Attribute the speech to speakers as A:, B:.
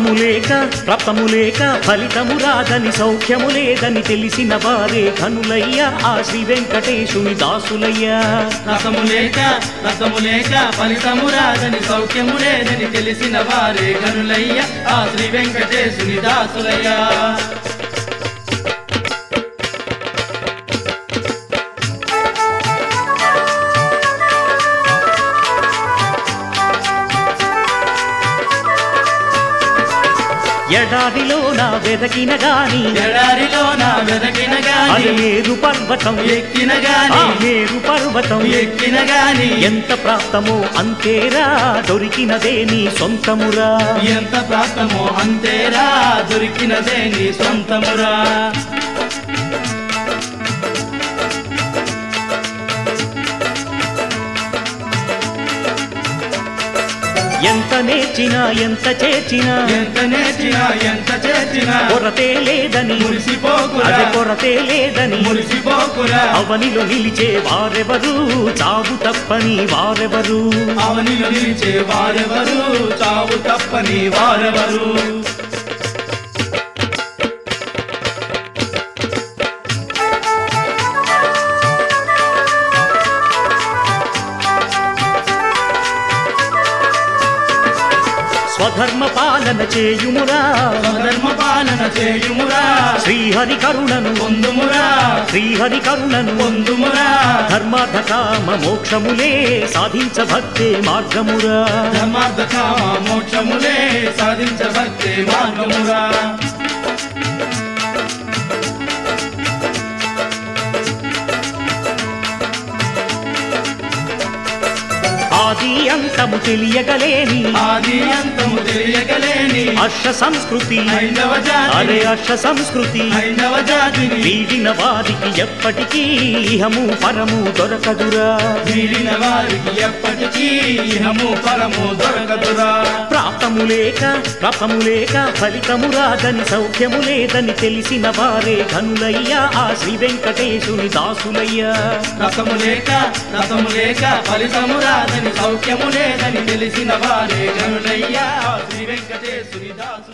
A: ప్రాప్తము లేక ప్రాప్తము లేక ఫలితము రాదని సౌఖ్యము లేదని తెలిసిన వారే కనులయ్య ఆ శ్రీ వెంకటేశుని దాసులయ్యా
B: రసము లేక రసము లేక ఫలితము రాదని సౌఖ్యము లేదని తెలిసిన వారే గనులయ్య ఆ శ్రీ వెంకటేశుని దాసులయ్య
A: ఎడారిలో నా వెదకిన గాని
B: ఎడారిలో నా వెదకిన గాని
A: అది మేరు పర్వతం
B: ఎక్కిన
A: ఆ
B: గాని
A: మేరు పర్వతం
B: ఎక్కిన గాని
A: ఎంత ప్రాప్తమో అంతేరా దొరికినదే నీ సొంతమురా
B: ఎంత ప్రాప్తమో అంతేరా దొరికినదే నీ సొంతమురా
A: ఎంత నేర్చినా ఎంత చేర్చినా
B: ఎంత నేర్చినా ఎంత చేర్చినా
A: కొరతే లేదని
B: మురిసిపోకురా
A: అది కొరతే లేదని
B: మురిసిపోకురా
A: అవనిలో నిలిచే వారెవరు చావు తప్పని వారెవరు
B: అవనిలో నిలిచే వారెవరు చావు తప్పని వారెవరు
A: స్వధర్మ పాలన చేయుమురా
B: స్వధర్మ పాలన చేయుమురా
A: శ్రీహరి కరుణను
B: పొందుమురా
A: శ్రీహరి కరుణను
B: పొందుమురా
A: ధర్మార్థ కామ మోక్షములే సాధించభక్తే మార్గమురా
B: ధర్మార్థ కామ మోక్షములే సాధించబట్టే మార్గమురా
A: ఆది అంతము తెలియగలేని
B: ఆది అంతము తెలియగలేని
A: హర్ష సంస్కృతి
B: హైందవ
A: అరే
B: జాతి
A: హర్ష సంస్కృతి
B: హైందవ జాతిని
A: వీడిన వారికి ఎప్పటికీ ఇహము పరము దొరకదురా
B: వీడిన వారికి ఎప్పటికీ ఇహము పరము దొరకదురా
A: ప్రాప్తము లేక ప్రాప్తము లేక ఫలితము రాదని సౌఖ్యము లేదని తెలిసిన వారే ఘనులయ్యా ఆ శ్రీ వెంకటేశుని దాసులయ్యా
B: రసము లేక రసము లేక ఫలితము రాదని సౌఖ్యము లేదని తెలిసిన వారే గనులయ్యా శ్రీ వెంకటేశ్వరి దాసు